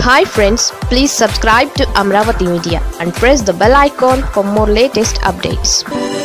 hi friends please subscribe to Amaravati media and press the bell icon for more latest updates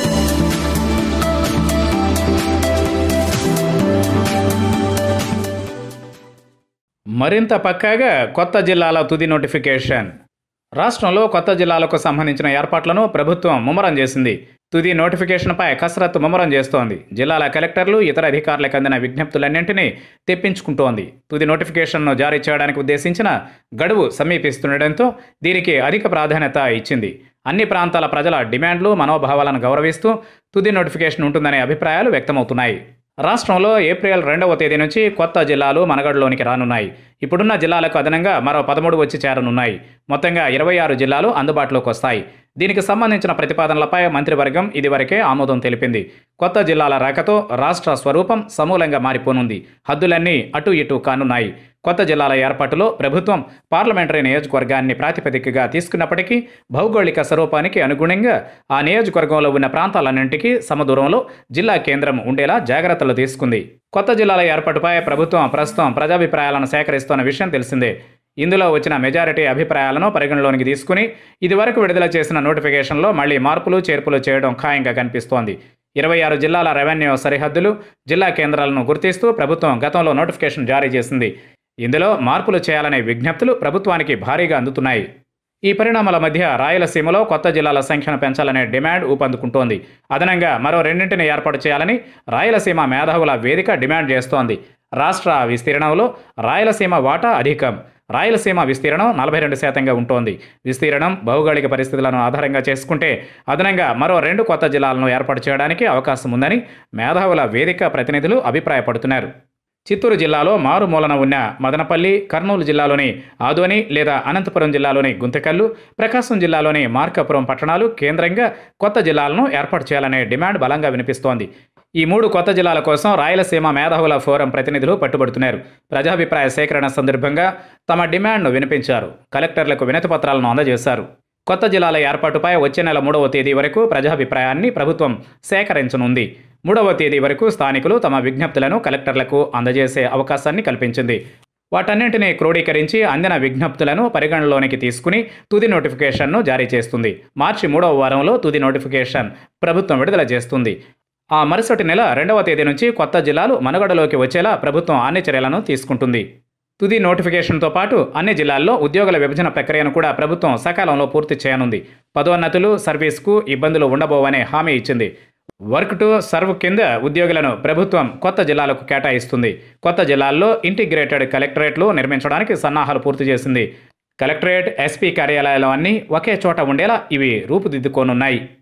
మరింత పక్కాగా కొత్త జిల్లాల తుది నోటిఫికేషన్ రాష్ట్రంలో కొత్త జిల్లాలకు సంబంధించిన ఏర్పాట్లను ప్రభుత్వం ముమ్మరం చేసింది తుది నోటిఫికేషన్పై కసరత్తు ముమ్మరం చేస్తోంది జిల్లాల కలెక్టర్లు ఇతర అధికారులకు అందిన విజ్ఞప్తులన్నింటినీ తెప్పించుకుంటోంది తుది నోటిఫికేషన్ను జారీ చేయడానికి ఉద్దేశించిన గడువు సమీపిస్తుండటంతో దీనికి అధిక ప్రాధాన్యత ఇచ్చింది అన్ని ప్రాంతాల ప్రజల డిమాండ్లు మనోభావాలను గౌరవిస్తూ తుది నోటిఫికేషన్ ఉంటుందనే అభిప్రాయాలు వ్యక్తమవుతున్నాయి రాష్ట్రంలో ఏప్రిల్ రెండవ తేదీ నుంచి కొత్త జిల్లాలు మనగడలోనికి రానున్నాయి ఇప్పుడున్న జిల్లాలకు అదనంగా మరో పదమూడు వచ్చి చేరనున్నాయి మొత్తంగా ఇరవై ఆరు జిల్లాలు అందుబాటులోకి వస్తాయి దీనికి సంబంధించిన ప్రతిపాదనలపై మంత్రివర్గం ఇదివరకే ఆమోదం తెలిపింది కొత్త జిల్లాల రాకతో రాష్ట్ర స్వరూపం సమూలంగా మారిపోనుంది హద్దులన్నీ అటు ఇటు కానున్నాయి కొత్త జిల్లాల ఏర్పాటులో ప్రభుత్వం పార్లమెంటరీ నియోజకవర్గాన్ని ప్రాతిపదికగా తీసుకున్నప్పటికీ భౌగోళిక స్వరూపానికి అనుగుణంగా ఆ నియోజకవర్గంలో ఉన్న ప్రాంతాలన్నింటికీ సమదూరంలో జిల్లా కేంద్రం ఉండేలా జాగ్రత్తలు తీసుకుంది కొత్త జిల్లాల ఏర్పాటుపై ప్రభుత్వం ప్రస్తుతం ప్రజాభిప్రాయాలను సేకరిస్తున్న విషయం తెలిసిందే ఇందులో వచ్చిన మెజారిటీ అభిప్రాయాలను పరిగణలోనికి తీసుకుని ఇదివరకు విడుదల చేసిన నోటిఫికేషన్లో మళ్లీ మార్పులు చేర్పులు చేయడం ఖాయంగా కనిపిస్తోంది ఇరవై ఆరు జిల్లాల రెవెన్యూ సరిహద్దులు జిల్లా కేంద్రాలను గుర్తిస్తూ ప్రభుత్వం గతంలో నోటిఫికేషన్ జారీ చేసింది ఇందులో మార్పులు చేయాలనే విజ్ఞప్తులు ప్రభుత్వానికి భారీగా అందుతున్నాయి ఈ పరిణామాల మధ్య రాయలసీమలో కొత్త జిల్లాల సంఖ్యను పెంచాలనే డిమాండ్ ఊపందుకుంటోంది అదనంగా మరో రెండింటిని ఏర్పాటు చేయాలని రాయలసీమ మేధావుల వేదిక డిమాండ్ చేస్తోంది రాష్ట్ర విస్తీర్ణంలో రాయలసీమ వాటా అధికం రాయలసీమ విస్తీర్ణం నలభై రెండు శాతంగా ఉంటోంది విస్తీర్ణం భౌగోళిక పరిస్థితులను ఆధారంగా చేసుకుంటే అదనంగా మరో రెండు కొత్త జిల్లాలను ఏర్పాటు చేయడానికి అవకాశం ఉందని మేధావుల వేదిక ప్రతినిధులు అభిప్రాయపడుతున్నారు చిత్తూరు జిల్లాలో మారుమూలన ఉన్న మదనపల్లి కర్నూలు జిల్లాలోని ఆదోని లేదా అనంతపురం జిల్లాలోని గుంతకల్లు ప్రకాశం జిల్లాలోని మార్కాపురం పట్టణాలు కేంద్రంగా కొత్త జిల్లాలను ఏర్పాటు చేయాలనే డిమాండ్ బలంగా వినిపిస్తోంది ఈ మూడు కొత్త జిల్లాల కోసం రాయలసీమ మేధావుల ఫోరం ప్రతినిధులు పట్టుబడుతున్నారు ప్రజాభిప్రాయ సేకరణ సందర్భంగా తమ డిమాండ్ను వినిపించారు కలెక్టర్లకు వినతి పత్రాలను అందజేశారు కొత్త జిల్లాల ఏర్పాటుపై వచ్చే నెల మూడవ తేదీ వరకు ప్రజాభిప్రాయాన్ని ప్రభుత్వం సేకరించనుంది మూడవ తేదీ వరకు స్థానికులు తమ విజ్ఞప్తులను కలెక్టర్లకు అందజేసే అవకాశాన్ని కల్పించింది వాటన్నింటినీ క్రోడీకరించి అందిన విజ్ఞప్తులను పరిగణలోనికి తీసుకుని తుది నోటిఫికేషన్ను జారీ చేస్తుంది మార్చి మూడవ వారంలో తుది నోటిఫికేషన్ ప్రభుత్వం విడుదల చేస్తుంది ఆ మరుసటి నెల రెండవ తేదీ నుంచి కొత్త జిల్లాలు మనుగడలోకి వచ్చేలా ప్రభుత్వం అన్ని చర్యలను తీసుకుంటుంది తుది నోటిఫికేషన్తో పాటు అన్ని జిల్లాల్లో ఉద్యోగుల విభజన ప్రక్రియను కూడా ప్రభుత్వం సకాలంలో పూర్తి చేయనుంది పదోన్నతులు సర్వీస్కు ఇబ్బందులు ఉండబోవనే హామీ ఇచ్చింది వర్క్ టు సర్వ్ కింద ఉద్యోగులను ప్రభుత్వం కొత్త జిల్లాలకు కేటాయిస్తుంది కొత్త జిల్లాల్లో ఇంటిగ్రేటెడ్ కలెక్టరేట్లు నిర్మించడానికి సన్నాహాలు పూర్తి చేసింది కలెక్టరేట్ ఎస్పీ కార్యాలయాలు అన్నీ ఒకే చోట ఉండేలా ఇవి రూపుదిద్దుకోనున్నాయి